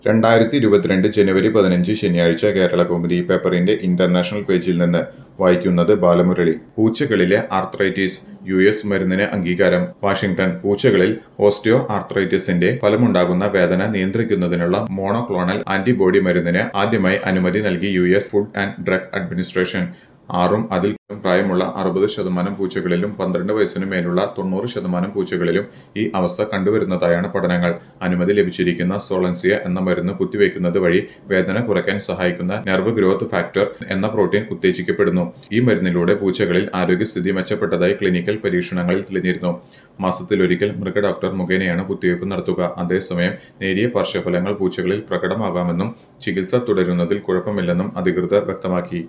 രണ്ടായിരത്തി ഇരുപത്തിരണ്ട് ജനുവരി പതിനഞ്ച് ശനിയാഴ്ച കേരള കൗമുദി പേപ്പറിന്റെ ഇന്റർനാഷണൽ പേജിൽ നിന്ന് വായിക്കുന്നത് ബാലമുരളി പൂച്ചകളിലെ ആർത്രൈറ്റിസ് യു എസ് മരുന്നിന് അംഗീകാരം വാഷിംഗ്ടൺ പൂച്ചകളിൽ ഓസ്റ്റിയോ ആർത്രൈറ്റിസിന്റെ ഫലമുണ്ടാകുന്ന വേദന നിയന്ത്രിക്കുന്നതിനുള്ള മോണോക്ലോണൽ ആന്റിബോഡി മരുന്നിന് ആദ്യമായി അനുമതി നൽകി U S food and drug administration ആറും അതിൽ കൂടുതലും പ്രായമുള്ള അറുപത് ശതമാനം പൂച്ചകളിലും പന്ത്രണ്ട് വയസ്സിനു മേലുള്ള തൊണ്ണൂറ് ശതമാനം പൂച്ചകളിലും ഈ അവസ്ഥ കണ്ടുവരുന്നതായാണ് പഠനങ്ങൾ അനുമതി ലഭിച്ചിരിക്കുന്ന സോളൻസിയ എന്ന മരുന്ന് കുത്തിവെക്കുന്നത് വഴി വേദന കുറയ്ക്കാൻ സഹായിക്കുന്ന നെർവ് ഗ്രോത്ത് ഫാക്ടർ എന്ന പ്രോട്ടീൻ ഉത്തേജിക്കപ്പെടുന്നു ഈ മരുന്നിലൂടെ പൂച്ചകളിൽ ആരോഗ്യസ്ഥിതി മെച്ചപ്പെട്ടതായി ക്ലിനിക്കൽ പരീക്ഷണങ്ങളിൽ തെളിഞ്ഞിരുന്നു മാസത്തിലൊരിക്കൽ മൃഗ ഡോക്ടർ മുഖേനയാണ് കുത്തിവയ്പ് നടത്തുക അതേസമയം നേരിയ പാർശ്വഫലങ്ങൾ പൂച്ചകളിൽ പ്രകടമാകാമെന്നും ചികിത്സ തുടരുന്നതിൽ കുഴപ്പമില്ലെന്നും അധികൃതർ വ്യക്തമാക്കി